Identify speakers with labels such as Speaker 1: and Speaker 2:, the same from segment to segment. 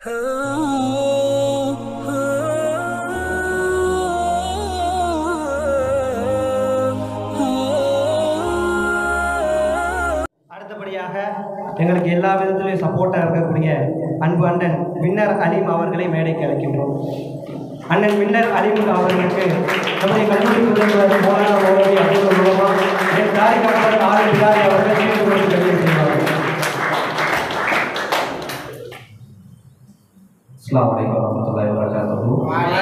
Speaker 1: அடுத்தபடியாக எங்களுக்கு எல்லா விதத்திலையும் சப்போர்ட்டாக இருக்கக்கூடிய அன்பு அண்ணன் வின்னர் அலீம் அவர்களை மேடைக்கு அழைக்கின்றோம் அண்ணன் வின்னர் அலீம் அவர்களுக்கு நம்முடைய கல்லூரி முதல்வர் மோலானா மௌலவி அப்துல் மூலமா என் தாய் டாக்டர் ஆர் பிலாரி அவர்கள் சீட்டு கொடுத்து தெரிவு செய்வார்கள்
Speaker 2: அஸ்லாம் வலைக்கம் வரமத்துல்லாஹி வரகாத்துஹு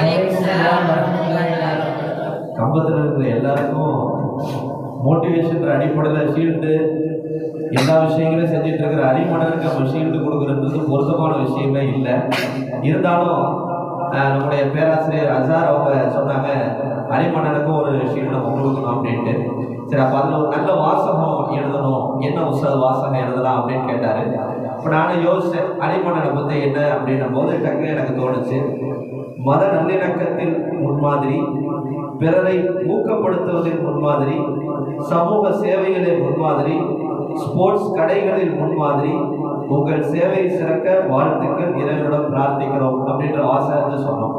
Speaker 2: கம்பத்தில் இருக்கிற எல்லாருக்கும் மோட்டிவேஷன் அடிப்படையில் ஷீல்டு எல்லா விஷயங்களையும் செஞ்சுட்டு இருக்கிற அடிமடலுக்கு நம்ம ஷீல்டு கொடுக்குறது பொருத்தமான விஷயமே இல்லை இருந்தாலும் ஆஹ், நம்முடைய பேராசிரியர் அசார் அவங்க சொன்னாங்க அரிமணனுக்கும் ஒரு ஷீல்டு நம்ம கொடுக்கணும் அப்படின்ட்டு சரி அப்போ அதில் ஒரு நல்ல வாசகம் எழுதணும் என்ன உசல் வாசகம் எழுதலாம் அப்படின்னு கேட்டார் இப்போ நானும் யோசித்தேன் அரிமணனை பற்றி என்ன அப்படின்னும் போது டக்குனு எனக்கு தோணுச்சு மத நல்லிணக்கத்தில் முன்மாதிரி பிறரை ஊக்கப்படுத்துவதில் முன்மாதிரி சமூக சேவைகளில் முன்மாதிரி ஸ்போர்ட்ஸ் கடைகளில் முன்மாதிரி உங்கள் சேவை சிறக்க வாழ்த்துக்கள் இறைவனிடம் பிரார்த்திக்கிறோம் அப்படின்ற ஆசை வந்து சொன்னோம்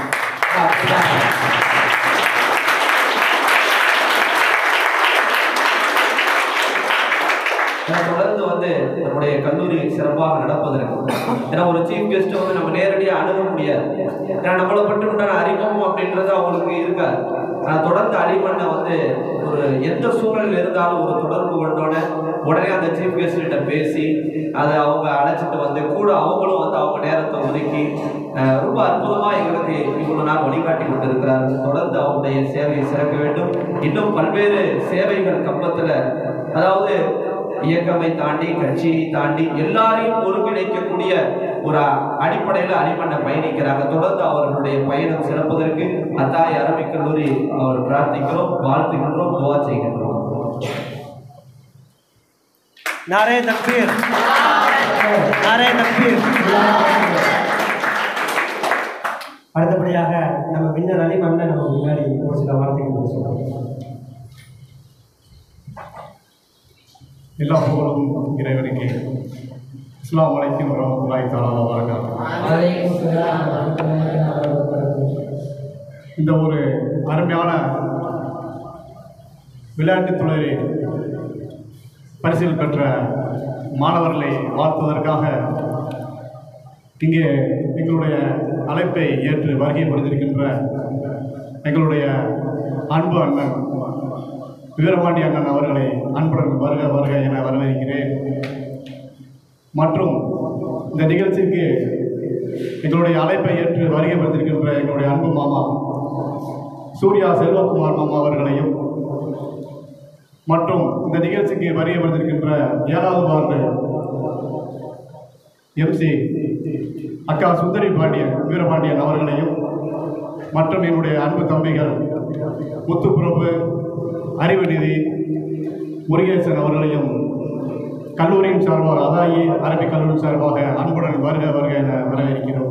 Speaker 2: ஏன்னா தொடர்ந்து வந்து நம்முடைய கல்லூரி சிறப்பாக நடப்பதற்கு ஏன்னா ஒரு சீஃப் கெஸ்ட்டை வந்து நம்ம நேரடியாக அணுக முடியாது ஏன்னா நம்மளை பற்றி உண்டான அறிமுகம் அப்படின்றது அவங்களுக்கு இருக்காது ஆனால் தொடர்ந்து அடிமண்ணை வந்து ஒரு எந்த சூழலில் இருந்தாலும் ஒரு தொடர்பு கொண்டோன்னே உடனே அந்த சீஃப் கெஸ்ட் கிட்ட பேசி அதை அவங்க அழைச்சிட்டு வந்து கூட அவங்களும் வந்து அவங்க நேரத்தை ஒதுக்கி அஹ், ரொம்ப அற்புதமாக எங்களுக்கு இவ்வளோ நாள் வழிகாட்டி கொண்டிருக்கிறார்கள் தொடர்ந்து அவங்களுடைய சேவையை சிறக்க வேண்டும் இன்னும் பல்வேறு சேவைகள் கம்பத்தில் அதாவது இயக்கமை தாண்டி கட்சியை தாண்டி எல்லாரையும் ஒருங்கிணைக்கக்கூடிய ஒரு அடிப்படையில் அடிமண்ணை பயணிக்கிறாங்க தொடர்ந்து அவர்களுடைய பயணம் சிறப்பதற்கு அத்தாய் அரபிக் கல்லூரி அவர் பிரார்த்திக்கிறோம் வாழ்த்துகின்றோம் துவா செய்கின்றோம்
Speaker 1: நாரே தக்பீர் நாரே தக்பீர் அடுத்தபடியாக நம்ம வின்னர் அலீம் அண்ணன் நம்ம முன்னாடி ஒரு சில வார்த்தைகள் சொல்லுவோம்
Speaker 3: எல்லா புகழும் இறைவனுக்கு இஸ்லாம் வலைக்கும் வரமத்துல்லாஹி தஆலா வரகாத்துஹு இந்த ஒரு அருமையான விளையாட்டுத் துறையில் பரிசில் பெற்ற மாணவர்களை வாழ்த்துவதற்காக இங்கே எங்களுடைய அழைப்பை ஏற்று வருகை புரிந்திருக்கின்ற எங்களுடைய அன்பு அண்ணன் வீரபாண்டி அண்ணன் அவர்களை அன்புடன் வருக வருக என வரவேற்கிறேன் மற்றும் இந்த நிகழ்ச்சிக்கு எங்களுடைய அழைப்பை ஏற்று வருகை புரிந்திருக்கின்ற எங்களுடைய அன்பு மாமா சூர்யா செல்வகுமார் மாமா அவர்களையும் மற்றும் இந்த நிகழ்ச்சிக்கு வருகை புரிந்திருக்கின்ற ஏழாவது வார்டு எம்சி அக்கா சுந்தரி பாண்டியன் வீரபாண்டியன் அவர்களையும் மற்றும் என்னுடைய அன்பு தம்பிகள் முத்துப்பிரபு அறிவுநிதி முருகேசன் அவர்களையும் கல்லூரியின் சார்பாக அதாயி அரபிக் கல்லூரி சார்பாக அன்புடன் வருக வருக என வரவேற்கிறோம்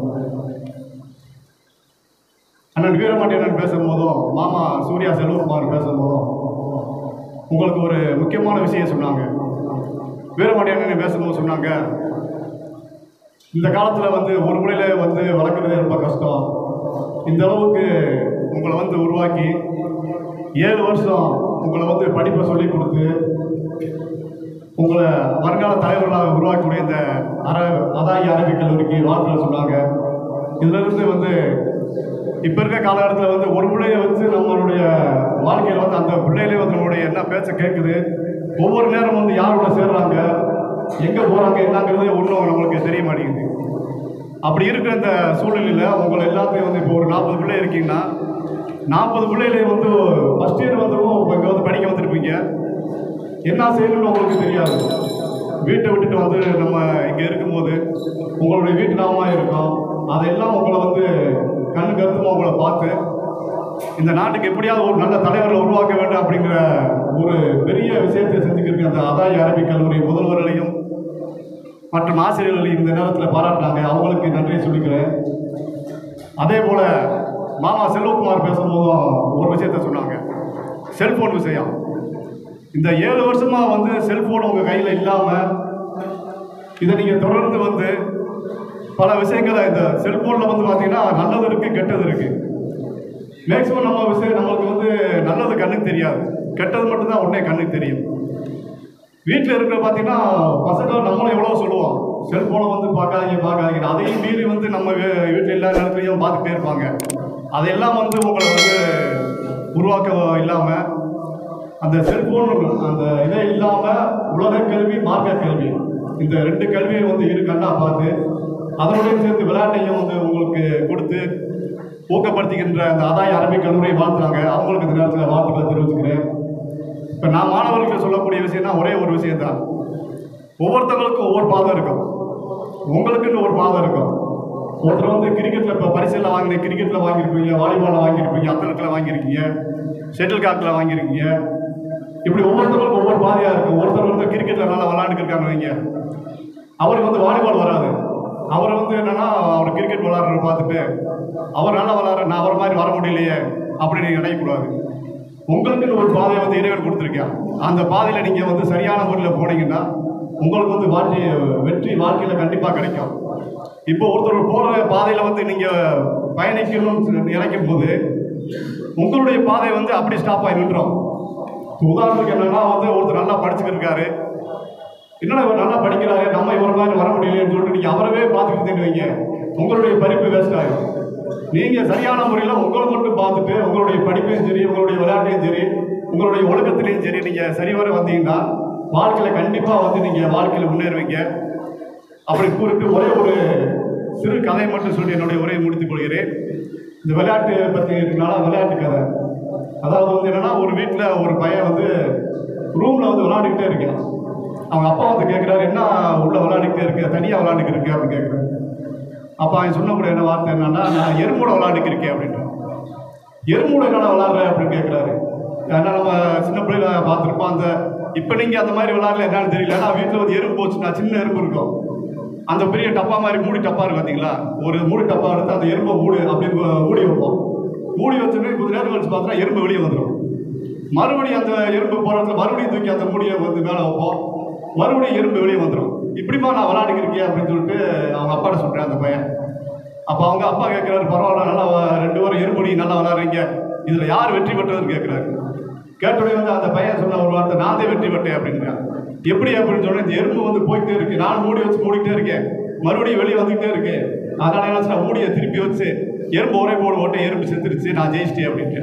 Speaker 3: அண்ணன் வீரமாட்டியண்ணன் பேசும்போதும் மாமா சூர்யா செல்வகுமார் பேசும்போதும் உங்களுக்கு ஒரு முக்கியமான விஷயம் சொன்னாங்க வீரமாட்டியண்ணன் பேசும்போது சொன்னாங்க இந்த காலத்தில் வந்து ஒரு முறையில வந்து வளர்க்குறது ரொம்ப கஷ்டம் இந்த அளவுக்கு உங்களை வந்து உருவாக்கி ஏழு வருஷம் உங்களை வந்து படிப்பை சொல்லி கொடுத்து உங்களை வருங்கால தலைவர்களாக உருவாக்கக்கூடிய இந்த அர அதாயி அரபிக் கல்லூரிக்கு வாழ்த்துக்கள் சொன்னாங்க இதிலிருந்து வந்து இப்போ இருக்க காலகட்டத்தில் வந்து ஒரு பிள்ளைய வச்சு நம்மளுடைய வாழ்க்கையில் வந்து அந்த பிள்ளைகளே வந்து நம்மளுடைய என்ன பேச்ச கேட்குது ஒவ்வொரு நேரம் வந்து யாரோட சேர்றாங்க எங்கே போகிறாங்க என்னங்கிறது ஒன்றும் நம்மளுக்கு தெரிய மாட்டேங்குது அப்படி இருக்கிற இந்த சூழ்நிலையில் உங்களை எல்லாத்தையும் வந்து இப்போ ஒரு நாற்பது பிள்ளை இருக்கீங்கன்னா நாற்பது பிள்ளைகளே வந்து ஃபஸ்ட் இயர் வந்துடும் இப்போ இங்கே வந்து படிக்க வந்திருப்பீங்க என்ன செய்யணும்னு உங்களுக்கு தெரியாது வீட்டை விட்டுட்டு வந்து நம்ம இங்கே இருக்கும்போது உங்களுடைய வீட்டு நாமமாக இருக்கும் அதெல்லாம் உங்களை வந்து கண்ணு கருத்துமா உங்களை பார்த்து இந்த நாட்டுக்கு எப்படியாவது ஒரு நல்ல தலைவர்களை உருவாக்க வேண்டும் அப்படிங்கிற ஒரு பெரிய விஷயத்தை செஞ்சுக்கிட்டு அந்த அதாய் அரபிக் கல்லூரி முதல்வர்களையும் மற்றும் ஆசிரியர்களையும் இந்த நேரத்தில் பாராட்டினாங்க அவங்களுக்கு நன்றியை சொல்லிக்கிறேன் அதே போல் மாமா செல்வகுமார் பேசும்போதும் ஒரு விஷயத்த சொன்னாங்க செல்போன் விஷயம் இந்த ஏழு வருஷமா வந்து செல்போன் உங்கள் கையில் இல்லாமல் இதை நீங்கள் தொடர்ந்து வந்து பல விஷயங்களை இந்த செல்போனில் வந்து பார்த்தீங்கன்னா நல்லது இருக்குது கெட்டது இருக்குது மேக்ஸிமம் நம்ம விஷயம் நம்மளுக்கு வந்து நல்லது கண்ணுக்கு தெரியாது கெட்டது மட்டும்தான் உடனே கண்ணுக்கு தெரியும் வீட்டில் இருக்கிற பார்த்தீங்கன்னா பசங்க நம்மளும் எவ்வளோ சொல்லுவோம் செல்ஃபோனை வந்து பார்க்காதீங்க பார்க்காதீங்க அதையும் மீறி வந்து நம்ம வீ- வீட்டில் எல்லா நேரத்துலையும் பார்த்துட்டே இருப்பாங்க அதையெல்லாம் வந்து உங்களை வந்து உருவாக்க இல்லாமல் அந்த செல்ஃபோன் அந்த இதே இல்லாமல் உலக கல்வி மார்க்க கல்வி இந்த ரெண்டு கல்வியை வந்து இரு கண்ணா பார்த்து அதனுடன் சேர்த்து விளையாட்டையும் வந்து உங்களுக்கு கொடுத்து ஊக்கப்படுத்துகின்ற அந்த ஆதாய அரபிக் கல்லூரியை வாழ்த்துறாங்க அவங்களுக்கு இந்த நேரத்தில் வாழ்த்துக்களை தெரிவிச்சுக்கிறேன் இப்போ நான் மாணவர்களுக்கு சொல்லக்கூடிய விஷயம்னா ஒரே ஒரு விஷயம் தான் ஒவ்வொருத்தவங்களுக்கும் ஒவ்வொரு பாதம் இருக்கும் உங்களுக்குன்னு ஒரு பாதம் இருக்கும் ஒருத்தர் வந்து கிரிக்கெட்டில் இப்போ பரிசெல்லாம் வாங்கினீங்க கிரிக்கெட்டில் வாங்கியிருப்பீங்க வாலிபாலில் வாங்கியிருப்பீங்க அத்லட்டில் வாங்கியிருக்கீங்க ஷட்டில் காக்கில் வாங்கியிருக்கீங்க இப்படி ஒவ்வொருத்தவங்களுக்கும் ஒவ்வொரு பாதையாக இருக்கும் ஒருத்தர் வந்து கிரிக்கெட்டில் நல்லா விளாண்டுட்டு இருக்காங்க வைங்க அவருக்கு வந்து வாலிபால் வராது அவர் வந்து என்னன்னா அவர் கிரிக்கெட் விளாட்றத பார்த்துட்டு அவர் நல்லா விளாட்ற நான் அவர் மாதிரி வர முடியலையே அப்படின்னு நீங்கள் நினைக்கக்கூடாது உங்களுக்குன்னு ஒரு பாதையை வந்து இறைவன் கொடுத்துருக்கேன் அந்த பாதையில் நீங்கள் வந்து சரியான முறையில் போனீங்கன்னா உங்களுக்கு வந்து வாழ்க்கை வெற்றி வாழ்க்கையில் கண்டிப்பாக கிடைக்கும் இப்போ ஒருத்தர் போகிற பாதையில் வந்து நீங்கள் பயணிக்கணும்னு நினைக்கும் போது உங்களுடைய பாதை வந்து அப்படி ஸ்டாப் ஆகி நின்றோம் உதாரணத்துக்கு என்னன்னா வந்து ஒருத்தர் நல்லா படிச்சுக்கிட்டு இருக்காரு என்னடா இவர் நல்லா படிக்கிறாரு நம்ம இவர் மாதிரி வர முடியலையேன்னு சொல்லிட்டு நீங்கள் அவரவே பார்த்துக்கிட்டு தேடுவீங்க உங்களுடைய படிப்பு வேஸ்ட் ஆகும் நீங்கள் சரியான முறையில் உங்களை மட்டும் பார்த்துட்டு உங்களுடைய படிப்பையும் சரி உங்களுடைய விளையாட்டையும் சரி உங்களுடைய ஒழுக்கத்திலையும் சரி நீங்கள் சரிவர வந்தீங்கன்னா வாழ்க்கையில் கண்டிப்பாக வந்து நீங்கள் வாழ்க்கையில் முன்னேறுவீங்க அப்படி கூறிட்டு ஒரே ஒரு சிறு கதை மட்டும் சொல்லி என்னுடைய உரையை முடித்துக் கொள்கிறேன் இந்த விளையாட்டு பற்றி இருக்கனால விளையாட்டு கதை அதாவது வந்து என்னன்னா ஒரு வீட்டில் ஒரு பையன் வந்து ரூமில் வந்து விளையாடிக்கிட்டே இருக்கான் அவங்க அப்பா வந்து கேட்குறாரு என்ன உள்ள விளையாடிக்கிட்டே இருக்க தனியாக விளையாண்டுக்கு இருக்க அப்படின்னு கேட்குறாரு அப்போ அவன் சொன்னக்கூடிய என்ன வார்த்தை என்னன்னா நான் எறும்போட விளையாண்டுக்கு இருக்கேன் அப்படின்றான் எறும்போட என்னடா விளாட்ற அப்படின்னு கேட்குறாரு ஏன்னா நம்ம சின்ன பிள்ளைல பார்த்துருப்போம் அந்த இப்போ நீங்கள் அந்த மாதிரி விளாட்ல என்னன்னு தெரியல ஏன்னா வீட்டில் வந்து எறும்பு போச்சுன்னா சின்ன எறும்பு இருக்கும் அந்த பெரிய டப்பா மாதிரி மூடி டப்பா இருக்கு பார்த்தீங்களா ஒரு மூடி டப்பா எடுத்து அந்த எறும்பை மூடி அப்படியே மூ- மூடி வைப்போம் மூடி வச்சுட்டு கொஞ்ச நேரம் கழிச்சு பார்த்தா எறும்பு வெளியே வந்துடும் மறுபடியும் அந்த எறும்பு போகிறதுல மறுபடியும் தூக்கி அந்த மூடியை வந்து மேலே வைப்போம் மறுபடியும் எறும்பு வெளியே வந்துடும் இப்படிமா நான் விளாண்டுக்கு இருக்கேன் அப்படின்னு சொல்லிட்டு அவங்க அப்பாட்ட சொல்கிறேன் அந்த பையன் அப்போ அவங்க அப்பா கேட்குறாரு பரவாயில்ல நல்லா வ- ரெண்டு பேரும் எறும்படி நல்லா விளாட்றீங்க இதில் யார் வெற்றி பெற்றதுன்னு கேட்குறாரு கேட்டோடனே வந்து அந்த பையன் சொன்ன ஒரு வார்த்தை நான் தான் வெற்றி பெற்றேன் அப்படின்றான் எப்படி அப்படின்னு சொன்னா இந்த எறும்பு வந்து போயிட்டே இருக்கு நான் மூடி வச்சு மூடிக்கிட்டே இருக்கேன் மறுபடியும் வெளியே வந்துக்கிட்டே இருக்கு அதனால என்ன சொன்னா மூடியை திருப்பி வச்சு எறும்பு ஒரே போடு ஓட்ட எறும்பு செத்துருச்சு நான் ஜெயிச்சிட்டேன் அப்படின்ட்டு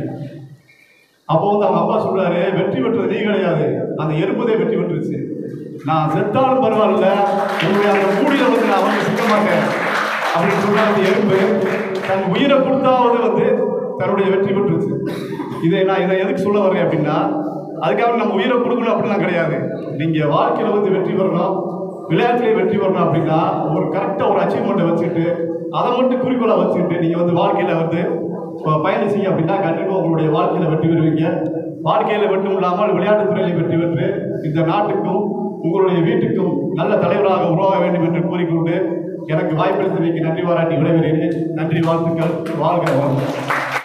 Speaker 3: அப்போ வந்து அவங்க அப்பா சொல்றாரு வெற்றி பெற்றது நீ கிடையாது அந்த எறும்புதே வெற்றி பெற்றுருச்சு நான் செத்தாலும் பரவாயில்ல உங்களுடைய அந்த மூடியில வந்து நான் வந்து சிக்க மாட்டேன் அப்படின்னு சொல்ற அந்த எறும்பு தன் உயிரை கொடுத்தாவது வந்து தன்னுடைய வெற்றி பெற்றுச்சு இதை நான் இதை எதுக்கு சொல்ல வரேன் அப்படின்னா அதுக்காக நம்ம உயிரை கொடுக்கணும் அப்படிலாம் கிடையாது நீங்க வாழ்க்கையில வந்து வெற்றி பெறணும் விளையாட்டுலேயே வெற்றி பெறணும் அப்படின்னா ஒரு கரெக்டாக ஒரு அச்சீவ்மெண்ட்டை வச்சுட்டு அதை மட்டும் குறிக்கோளாக வச்சுக்கிட்டு நீங்கள் வந்து வாழ்க்கையில் வந்து ப- பயணம் செய்ய அப்படின்னா கண்டிப்பாக உங்களுடைய வாழ்க்கையில் வெற்றி பெறுவீங்க வாழ்க்கையில் மட்டும் இல்லாமல் விளையாட்டுத் துறையில் வெற்றி பெற்று இந்த நாட்டுக்கும் உங்களுடைய வீட்டுக்கும் நல்ல தலைவராக உருவாக வேண்டும் என்று கூறிக்கொண்டு எனக்கு வாய்ப்பளித்தமைக்கு நன்றி பாராட்டி விடைபெறுகிறேன் நன்றி வாழ்த்துக்கள் வாழ்க வளமுடன்